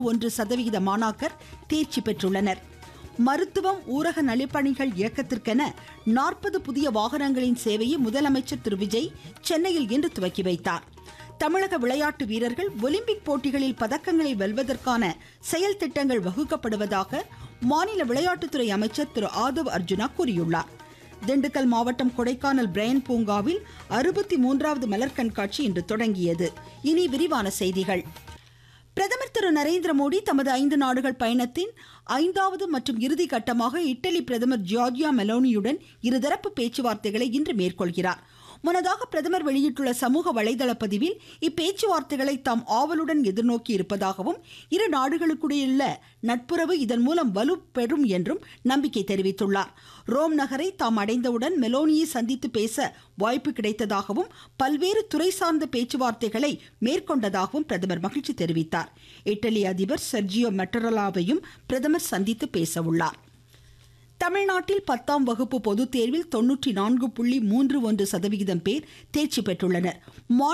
ஒன்று சதவிகித மாணாக்கர் தேர்ச்சி பெற்றுள்ளனர் மருத்துவம் ஊரக நலிப்பணிகள் இயக்கத்திற்கென நாற்பது புதிய வாகனங்களின் சேவையை முதலமைச்சர் திரு விஜய் சென்னையில் இன்று துவக்கி வைத்தார் தமிழக விளையாட்டு வீரர்கள் ஒலிம்பிக் போட்டிகளில் பதக்கங்களை வெல்வதற்கான செயல் திட்டங்கள் வகுக்கப்படுவதாக மாநில விளையாட்டுத்துறை அமைச்சர் திரு ஆதவ் அர்ஜுனா கூறியுள்ளார் திண்டுக்கல் மாவட்டம் கொடைக்கானல் பிரையன் பூங்காவில் அறுபத்தி மூன்றாவது மலர் கண்காட்சி இன்று தொடங்கியது இனி விரிவான செய்திகள் பிரதமர் திரு நரேந்திர மோடி தமது ஐந்து நாடுகள் பயணத்தின் ஐந்தாவது மற்றும் இறுதி கட்டமாக இட்டலி பிரதமர் ஜார்ஜியா மெலோனியுடன் இருதரப்பு பேச்சுவார்த்தைகளை இன்று மேற்கொள்கிறார் முன்னதாக பிரதமர் வெளியிட்டுள்ள சமூக வலைதள பதிவில் இப்பேச்சுவார்த்தைகளை தாம் ஆவலுடன் எதிர்நோக்கி இருப்பதாகவும் இரு நாடுகளுக்கிடையுள்ள நட்புறவு இதன் மூலம் வலுப்பெறும் என்றும் நம்பிக்கை தெரிவித்துள்ளார் ரோம் நகரை தாம் அடைந்தவுடன் மெலோனியை சந்தித்து பேச வாய்ப்பு கிடைத்ததாகவும் பல்வேறு துறை சார்ந்த பேச்சுவார்த்தைகளை மேற்கொண்டதாகவும் பிரதமர் மகிழ்ச்சி தெரிவித்தார் இட்டலி அதிபர் செர்ஜியோ மெட்டரலாவையும் பிரதமர் சந்தித்து பேச உள்ளார் தமிழ்நாட்டில் பத்தாம் வகுப்பு பொதுத் தேர்வில் தொன்னூற்றி நான்கு புள்ளி மூன்று ஒன்று சதவிகிதம் பேர் தேர்ச்சி பெற்றுள்ளனர்